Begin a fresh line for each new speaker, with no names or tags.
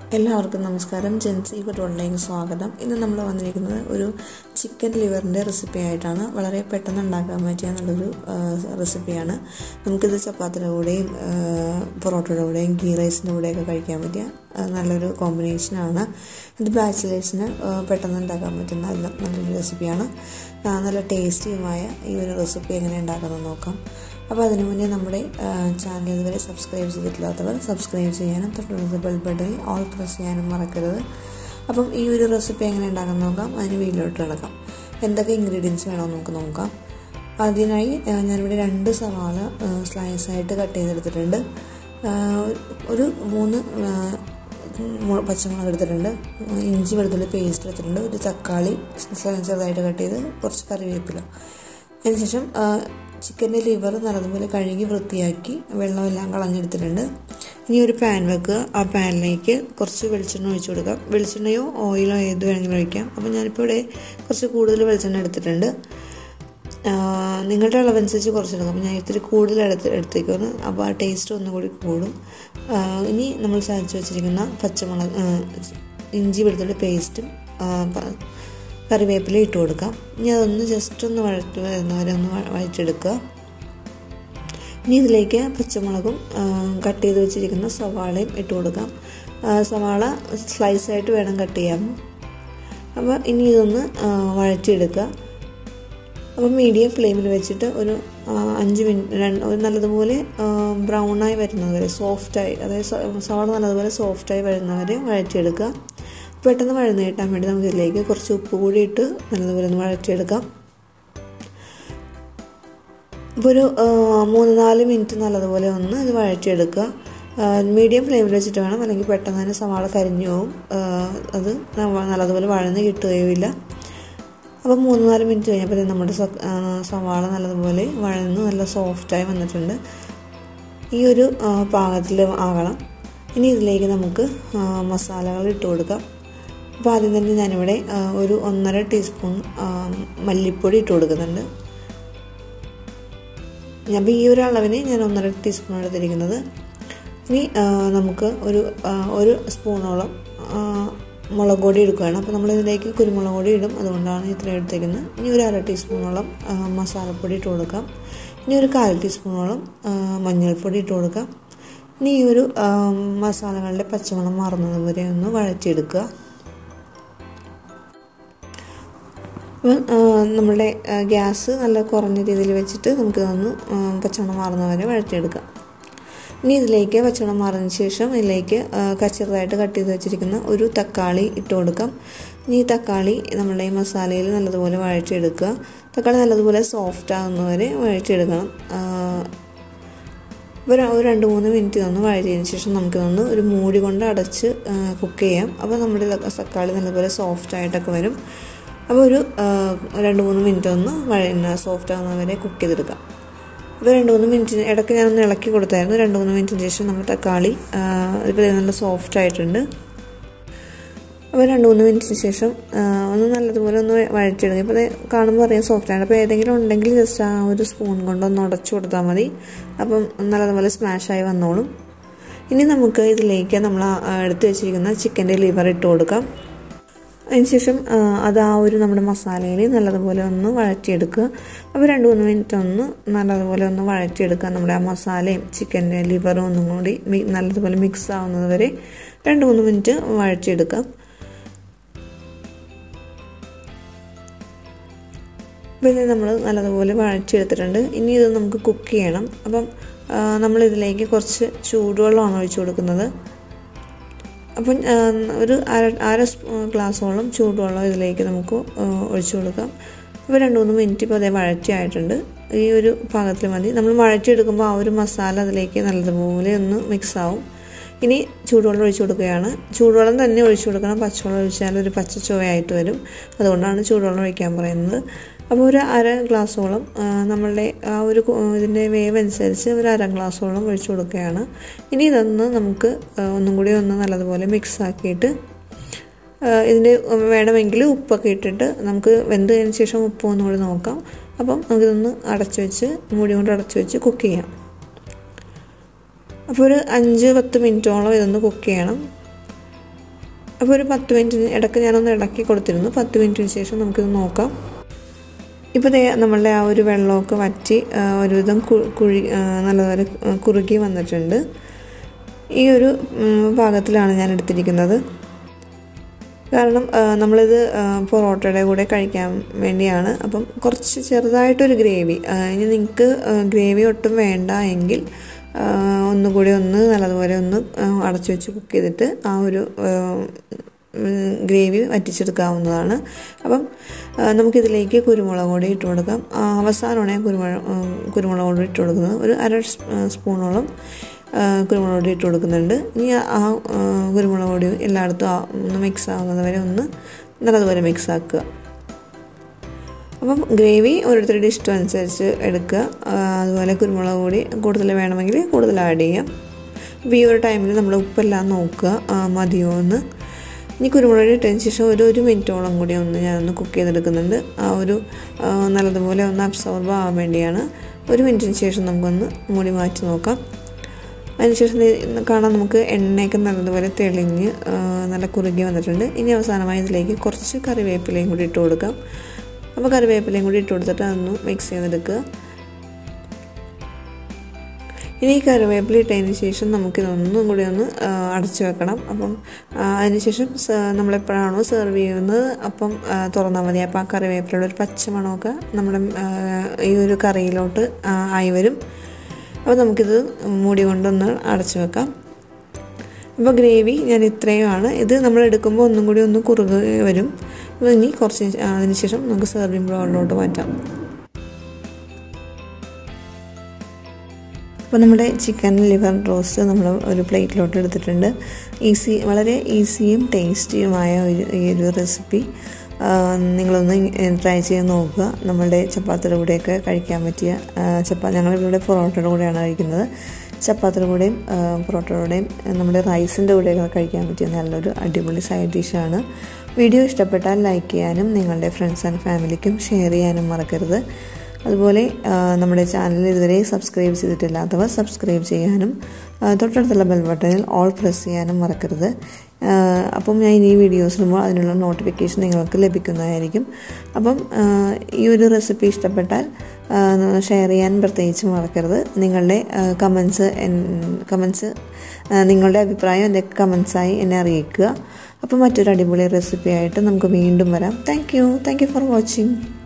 എല്ലാവർക്കും നമസ്കാരം ജെൻസി ഫുഡ് ഓൺലൈനിൽ സ്വാഗതം ഇന്ന് നമ്മൾ വന്നിരിക്കുന്നത് ഒരു ചിക്കൻ ലിവറിൻ്റെ റെസിപ്പി ആയിട്ടാണ് വളരെ പെട്ടെന്ന് ഉണ്ടാക്കാൻ പറ്റിയ നല്ലൊരു റെസിപ്പിയാണ് നമുക്കിത് ചപ്പാത്തിയുടെ കൂടെയും പൊറോട്ടയുടെ കൂടെയും ഗീ റൈസിൻ്റെ കൂടെയൊക്കെ കഴിക്കാൻ പറ്റിയ നല്ലൊരു കോമ്പിനേഷനാണ് ഇത് ബാച്ചിലേഴ്സിന് പെട്ടെന്ന് ഉണ്ടാക്കാൻ പറ്റുന്ന നല്ല നല്ലൊരു റെസിപ്പിയാണ് നല്ല ടേസ്റ്റിയുമായ ഈ ഒരു റെസിപ്പി എങ്ങനെ ഉണ്ടാക്കുന്നത് നോക്കാം അപ്പോൾ അതിനു മുന്നേ നമ്മുടെ ചാനൽ ഇതുവരെ സബ്സ്ക്രൈബ് ചെയ്തിട്ടില്ലാത്തവർ സബ്സ്ക്രൈബ് ചെയ്യാനും തൊട്ടുള്ളത് ബെൽ ബട്ടണിൽ ഓൾ പ്രസ് ചെയ്യാനും മറക്കരുത് അപ്പം ഈ ഒരു റെസിപ്പി എങ്ങനെ ഉണ്ടാക്കാൻ നോക്കാം അതിന് വീട്ടിലോട്ട് കിടക്കാം എന്തൊക്കെ ഇൻഗ്രീഡിയൻസ് വേണമെന്ന് നമുക്ക് നോക്കാം അതിനായി ഞാനിവിടെ രണ്ട് സവാള സ്ലൈസായിട്ട് കട്ട് ചെയ്തെടുത്തിട്ടുണ്ട് ഒരു മൂന്ന് പച്ചമുളക് എടുത്തിട്ടുണ്ട് ഇഞ്ചി വെളുത്തുള്ളി പേസ്റ്റ് എടുത്തിട്ടുണ്ട് ഒരു തക്കാളി ചെറുതായിട്ട് കട്ട് ചെയ്ത് കുറച്ച് കറിവേപ്പില അതിനുശേഷം ചിക്കൻ്റെ ലിവർ നല്ലതുപോലെ കഴുകി വൃത്തിയാക്കി വെള്ളമെല്ലാം കളഞ്ഞെടുത്തിട്ടുണ്ട് ഇനി ഒരു പാൻ വെക്കുക ആ പാനിലേക്ക് കുറച്ച് വെളിച്ചെണ്ണ ഒഴിച്ചു കൊടുക്കാം വെളിച്ചെണ്ണയോ ഓയിലോ ഏത് വേണമെങ്കിലും ഒഴിക്കാം അപ്പോൾ ഞാനിപ്പോൾ ഇവിടെ കുറച്ച് കൂടുതൽ വെളിച്ചെണ്ണ എടുത്തിട്ടുണ്ട് നിങ്ങളുടെ അളവനുസരിച്ച് കുറച്ചെടുക്കാം അപ്പോൾ ഞാൻ ഇത്തിരി കൂടുതൽ എടുത്ത് എടുത്തേക്കാണ് അപ്പോൾ ആ ടേസ്റ്റ് ഒന്നുകൂടി കൂടും ഇനി നമ്മൾ ചതച്ച് വെച്ചിരിക്കുന്ന പച്ചമുളക് ഇഞ്ചി വെളുത്തുള്ളി പേസ്റ്റും കറിവേപ്പില ഇട്ട് കൊടുക്കാം ഇനി അതൊന്ന് ജസ്റ്റ് ഒന്ന് വഴറ്റി വരുന്നവരെ ഒന്ന് വഴറ്റെടുക്കുക ഇനി ഇതിലേക്ക് പച്ചമുളകും കട്ട് ചെയ്ത് വെച്ചിരിക്കുന്ന സവാളയും ഇട്ട് കൊടുക്കാം സവാള സ്ലൈസായിട്ട് വേണം കട്ട് ചെയ്യാൻ അപ്പോൾ ഇനി ഇതൊന്ന് വഴറ്റിയെടുക്കുക അപ്പോൾ മീഡിയം ഫ്ലെയിമിൽ വെച്ചിട്ട് ഒരു അഞ്ച് മിനിറ്റ് ഒരു നല്ലതുപോലെ ബ്രൗണായി വരുന്നവരെ സോഫ്റ്റായി അതായത് സവാള നല്ലതുപോലെ സോഫ്റ്റായി വരുന്നവരെ വഴറ്റിയെടുക്കുക പെട്ടെന്ന് വഴന്ന് കിട്ടാൻ വേണ്ടി നമുക്ക് ഇതിലേക്ക് കുറച്ച് ഉപ്പ് കൂടി ഇട്ട് നല്ലതുപോലെ ഒന്ന് വഴറ്റിയെടുക്കാം ഇപ്പോൾ ഒരു മൂന്ന് നാല് മിനിറ്റ് നല്ലതുപോലെ ഒന്ന് ഇത് വഴറ്റിയെടുക്കുക മീഡിയം ഫ്ലെയിമിൽ വെച്ചിട്ട് വേണം അല്ലെങ്കിൽ പെട്ടെന്ന് തന്നെ സവാള കരിഞ്ഞു പോവും അത് നല്ലതുപോലെ വഴന്ന് കിട്ടുകയുമില്ല അപ്പോൾ മൂന്ന് നാല് മിനിറ്റ് കഴിഞ്ഞപ്പോൾ നമ്മുടെ സവാള നല്ലതുപോലെ വഴന്ന് നല്ല സോഫ്റ്റായി വന്നിട്ടുണ്ട് ഈ ഒരു പാകത്തിൽ ആകണം ഇനി ഇതിലേക്ക് നമുക്ക് മസാലകൾ ഇട്ട് കൊടുക്കാം അപ്പോൾ ആദ്യം തന്നെ ഞാനിവിടെ ഒരു ഒന്നര ടീസ്പൂൺ മല്ലിപ്പൊടി ഇട്ട് കൊടുക്കുന്നുണ്ട് അപ്പോൾ ഈ ഒരു അളവിന് ഞാൻ ഒന്നര ടീസ്പൂൺ എടുത്തിരിക്കുന്നത് ഇനി നമുക്ക് ഒരു ഒരു സ്പൂണോളം മുളക് പൊടി എടുക്കുകയാണ് അപ്പോൾ നമ്മൾ ഇതിലേക്ക് കുരുമുളക് പൊടി ഇടും അതുകൊണ്ടാണ് ഇത്രയും എടുത്തേക്കുന്നത് ഇനി ഒരു അര ടീസ്പൂണോളം മസാലപ്പൊടി ഇട്ട് കൊടുക്കാം ഇനി ഒരു കാൽ ടീസ്പൂണോളം മഞ്ഞൾപ്പൊടി ഇട്ട് കൊടുക്കാം ഇനി ഈ ഒരു മസാലകളുടെ പച്ചമണം മാറുന്നത് വരെ ഒന്ന് വഴറ്റിയെടുക്കുക അപ്പം നമ്മളുടെ ഗ്യാസ് നല്ല കുറഞ്ഞ രീതിയിൽ വെച്ചിട്ട് നമുക്ക് ഇതൊന്ന് പച്ചമണം മാറുന്ന വരെ വഴറ്റിയെടുക്കാം ഇനി ഇതിലേക്ക് പച്ചമണം മാറിയതിന് ശേഷം ഇതിലേക്ക് ചെറുതായിട്ട് കട്ട് ചെയ്ത് വെച്ചിരിക്കുന്ന ഒരു തക്കാളി ഇട്ട് കൊടുക്കാം ഇനി ഈ തക്കാളി നമ്മളുടെ ഈ മസാലയിൽ നല്ലതുപോലെ വഴറ്റിയെടുക്കുക തക്കാളി നല്ലതുപോലെ സോഫ്റ്റ് ആകുന്നവരെ വഴറ്റിയെടുക്കണം ഒരു ഒരു രണ്ട് മൂന്ന് മിനിറ്റ് ഒന്ന് വഴറ്റിയതിന് ശേഷം നമുക്കിതൊന്ന് ഒരു മൂടി കൊണ്ട് അടച്ച് കുക്ക് ചെയ്യാം അപ്പോൾ നമ്മുടെ തക്കാളി നല്ലതുപോലെ സോഫ്റ്റ് ആയിട്ടൊക്കെ വരും അപ്പോൾ ഒരു രണ്ട് മൂന്ന് മിനിറ്റ് ഒന്ന് വഴ സോഫ്റ്റ് ആകുന്നവരെ കുക്ക് ചെയ്തെടുക്കാം അപ്പോൾ രണ്ട് മൂന്ന് മിനിറ്റിന് ഇടയ്ക്ക് ഞാനൊന്ന് ഇളക്കി കൊടുത്തായിരുന്നു രണ്ട് മൂന്ന് മിനിറ്റിന് ശേഷം നമ്മൾ തക്കാളി ഇപ്പോൾ നല്ല സോഫ്റ്റ് ആയിട്ടുണ്ട് അപ്പോൾ രണ്ട് മൂന്ന് മിനിറ്റിന് ശേഷം ഒന്ന് നല്ലതുപോലെ ഒന്ന് വഴറ്റിയെടുക്കുക ഇപ്പോൾ കാണുമ്പോൾ അറിയാം സോഫ്റ്റ് ആണ് അപ്പോൾ ഏതെങ്കിലും ഉണ്ടെങ്കിൽ ജസ്റ്റ് ആ ഒരു സ്പൂൺ കൊണ്ട് ഒന്ന് ഉടച്ചു കൊടുത്താൽ മതി അപ്പം നല്ലതുപോലെ സ്മാഷായി വന്നോളും ഇനി നമുക്ക് ഇതിലേക്ക് നമ്മൾ എടുത്തു വെച്ചിരിക്കുന്ന ചിക്കൻ്റെ ലിവർ ഇട്ട് കൊടുക്കാം അതിനുശേഷം അത് ആ ഒരു നമ്മുടെ മസാലയിൽ നല്ലതുപോലെ ഒന്ന് വഴറ്റിയെടുക്കുക അപ്പോൾ രണ്ട് മൂന്ന് മിനിറ്റ് ഒന്ന് നല്ലതുപോലെ ഒന്ന് വഴറ്റിയെടുക്കുക നമ്മുടെ ആ മസാലയും ചിക്കൻ്റെ ലിവറും ഒന്നും കൂടി നല്ലതുപോലെ മിക്സ് ആവുന്നത് വരെ രണ്ട് മൂന്ന് മിനിറ്റ് വഴറ്റിയെടുക്കാം അപ്പോൾ ഇത് നമ്മൾ നല്ലതുപോലെ വഴറ്റിയെടുത്തിട്ടുണ്ട് ഇനി ഇത് നമുക്ക് കുക്ക് ചെയ്യണം അപ്പം നമ്മളിതിലേക്ക് കുറച്ച് ചൂടുവെള്ളമാണ് ഒഴിച്ചു കൊടുക്കുന്നത് അപ്പം ഒരു അര അര ഗ്ലാസോളം ചൂടുവെള്ളം ഇതിലേക്ക് നമുക്ക് ഒഴിച്ചു കൊടുക്കാം അപ്പോൾ രണ്ട് മൂന്ന് മിനിറ്റ് ഇപ്പോൾ അതേ വഴറ്റിയായിട്ടുണ്ട് ഈ ഒരു പാകത്തിൽ മതി നമ്മൾ വഴറ്റിയെടുക്കുമ്പോൾ ആ ഒരു മസാല അതിലേക്ക് നല്ലതുപോലെ ഒന്ന് മിക്സ് ആവും ഇനി ചൂടുവെള്ളം ഒഴിച്ചു കൊടുക്കുകയാണ് ചൂടുവെള്ളം തന്നെ ഒഴിച്ചു കൊടുക്കണം പച്ചവെള്ളം ഒഴിച്ചാൽ ഒരു പച്ച ചുവയായിട്ട് വരും അതുകൊണ്ടാണ് ചൂടുവെള്ളം ഒഴിക്കാൻ പറയുന്നത് അപ്പോൾ ഒരു അര ഗ്ലാസോളം നമ്മളുടെ ആ ഒരു ഇതിൻ്റെ വേവ് അനുസരിച്ച് ഒരു അര ഗ്ലാസോളം ഒഴിച്ചു കൊടുക്കുകയാണ് ഇനി ഇതൊന്ന് നമുക്ക് ഒന്നും കൂടി ഒന്ന് നല്ലതുപോലെ മിക്സ് ആക്കിയിട്ട് ഇതിൻ്റെ വേണമെങ്കിൽ ഉപ്പൊക്കെ ഇട്ടിട്ട് നമുക്ക് വെന്തതിന് ശേഷം ഉപ്പ് ഒന്നും കൂടി നോക്കാം അപ്പം നമുക്കിതൊന്ന് അടച്ചു വെച്ച് മൂടി കൊണ്ട് അടച്ചു വെച്ച് കുക്ക് ചെയ്യാം അപ്പോൾ ഒരു അഞ്ച് പത്ത് മിനിറ്റോളം ഇതൊന്ന് കുക്ക് ചെയ്യണം അപ്പോൾ ഒരു പത്ത് മിനിറ്റിന് ഇടയ്ക്ക് ഞാനൊന്ന് ഇളക്കി കൊടുത്തിരുന്നു പത്ത് മിനിറ്റിന് ശേഷം നമുക്കിത് നോക്കാം ഇപ്പോൾ ദേ നമ്മളുടെ ആ ഒരു വെള്ളമൊക്കെ വറ്റി ഒരുവിധം കുഴി നല്ലപോലെ കുറുകി വന്നിട്ടുണ്ട് ഈ ഒരു പാകത്തിലാണ് ഞാൻ എടുത്തിരിക്കുന്നത് കാരണം നമ്മളിത് പൊറോട്ടയുടെ കൂടെ കഴിക്കാൻ വേണ്ടിയാണ് അപ്പം കുറച്ച് ചെറുതായിട്ടൊരു ഗ്രേവി ഇനി നിങ്ങൾക്ക് ഗ്രേവി ഒട്ടും വേണ്ട എങ്കിൽ ഒന്നുകൂടി ഒന്ന് നല്ലതുപോലെ ഒന്ന് അടച്ചു വെച്ച് കുക്ക് ചെയ്തിട്ട് ആ ഒരു ഗ്രേവി വറ്റിച്ചെടുക്കാവുന്നതാണ് അപ്പം നമുക്കിതിലേക്ക് കുരുമുളക് പൊടി ഇട്ട് കൊടുക്കാം അവസാനമാണ് ഞാൻ കുരുമുളക് കുരുമുളക് പൊടി ഇട്ട് കൊടുക്കുന്നത് ഒരു അര സ്പൂണോളം കുരുമുളക് പൊടി ഇട്ട് കൊടുക്കുന്നുണ്ട് ഇനി ആ കുരുമുളക് പൊടി എല്ലായിടത്തും ഒന്ന് മിക്സ് ആവുന്നത് വരെ ഒന്ന് നല്ലതുപോലെ മിക്സ് ആക്കുക അപ്പം ഗ്രേവി ഓരോരുത്തരുടെ ഇഷ്ടം അനുസരിച്ച് എടുക്കുക അതുപോലെ കുരുമുളക് പൊടി കൂടുതൽ വേണമെങ്കിൽ കൂടുതൽ ആഡ് ചെയ്യാം അപ്പോൾ ഈ ഒരു ടൈമിൽ നമ്മൾ ഉപ്പെല്ലാം നോക്കുക മതിയോ എന്ന് ഇനി കുരുമുളക് പൊടി ഇട്ടതിന് ശേഷം ഒരു ഒരു മിനിറ്റോളം കൂടി ഒന്ന് ഞാനൊന്ന് കുക്ക് ചെയ്തെടുക്കുന്നുണ്ട് ആ ഒരു നല്ലതുപോലെ ഒന്ന് അബ്സോർബ് ആവാൻ വേണ്ടിയാണ് ഒരു മിനിറ്റിന് ശേഷം നമുക്കൊന്ന് മൂടി മാറ്റി നോക്കാം അതിനുശേഷം കാണാൻ നമുക്ക് എണ്ണയൊക്കെ നല്ലതുപോലെ തെളിഞ്ഞ് നല്ല കുറുകി വന്നിട്ടുണ്ട് ഇനി അവസാനമായി ഇതിലേക്ക് കുറച്ച് കറിവേപ്പിലയും കൂടി ഇട്ട് കൊടുക്കാം അപ്പോൾ കറിവേപ്പിലയും കൂടി ഇട്ട് കൊടുത്തിട്ട് അതൊന്ന് മിക്സ് ചെയ്തെടുക്കുക ഇനി ഈ കറിവേപ്പില ഇട്ടതിന് ശേഷം നമുക്കിതൊന്നും കൂടി ഒന്ന് അടച്ചു വെക്കണം അപ്പം അതിനുശേഷം നമ്മളെപ്പോഴാണോ സെർവ് ചെയ്യുന്നത് അപ്പം തുറന്നാൽ മതി അപ്പോൾ ആ കറിവേപ്പിലയുടെ ഒരു പച്ചമണമൊക്കെ നമ്മുടെ ഈ ഒരു കറിയിലോട്ട് ആയി വരും അപ്പോൾ നമുക്കിത് മൂടി കൊണ്ടൊന്ന് അടച്ചു വെക്കാം അപ്പോൾ ഗ്രേവി ഞാൻ ഇത്രയുമാണ് ഇത് നമ്മൾ എടുക്കുമ്പോൾ ഒന്നും കൂടി ഒന്ന് കുറുകി വരും അപ്പോൾ ഇനി കുറച്ച് അതിന് ശേഷം നമുക്ക് സെർവിങ് ബൗളിലോട്ട് മാറ്റാം അപ്പോൾ നമ്മുടെ ചിക്കൻ ലിവർ റോസ്റ്റ് നമ്മൾ ഒരു പ്ലേറ്റിലോട്ട് എടുത്തിട്ടുണ്ട് ഈസി വളരെ ഈസിയും ടേസ്റ്റിയുമായ ഒരു ഈ ഒരു റെസിപ്പി നിങ്ങളൊന്ന് ട്രൈ ചെയ്ത് നോക്കുക നമ്മളുടെ ചപ്പാത്തിയുടെ കൂടെയൊക്കെ കഴിക്കാൻ പറ്റിയ ചപ്പാ ഞങ്ങളിവിടെ പൊറോട്ടയുടെ കൂടെയാണ് കഴിക്കുന്നത് ചപ്പാത്തിയുടെ കൂടെയും പൊറോട്ടയുടെ കൂടെയും നമ്മുടെ റൈസിൻ്റെ കൂടെയൊക്കെ കഴിക്കാൻ പറ്റിയ നല്ലൊരു അടിപൊളി സൈഡ് ഡിഷാണ് വീഡിയോ ഇഷ്ടപ്പെട്ടാൽ ലൈക്ക് ചെയ്യാനും നിങ്ങളുടെ ഫ്രണ്ട്സ് ആൻഡ് ഫാമിലിക്കും ഷെയർ ചെയ്യാനും മറക്കരുത് അതുപോലെ നമ്മുടെ ചാനൽ ഇതുവരെ സബ്സ്ക്രൈബ് ചെയ്തിട്ടില്ലാത്തവർ സബ്സ്ക്രൈബ് ചെയ്യാനും തൊട്ടടുത്തുള്ള ബെൽ ബട്ടണിൽ ഓൾ പ്രസ് ചെയ്യാനും മറക്കരുത് അപ്പം ഞാൻ ഇനി വീഡിയോസ് ഇടുമ്പോൾ അതിനുള്ള നോട്ടിഫിക്കേഷൻ നിങ്ങൾക്ക് ലഭിക്കുന്നതായിരിക്കും അപ്പം ഈ ഒരു റെസിപ്പി ഇഷ്ടപ്പെട്ടാൽ ഷെയർ ചെയ്യാൻ പ്രത്യേകിച്ച് മറക്കരുത് നിങ്ങളുടെ കമൻസ് കമൻസ് നിങ്ങളുടെ അഭിപ്രായം എൻ്റെ കമൻസായി എന്നെ അറിയിക്കുക അപ്പോൾ മറ്റൊരു അടിപൊളി റെസിപ്പി ആയിട്ട് നമുക്ക് വീണ്ടും വരാം thank you thank you for watching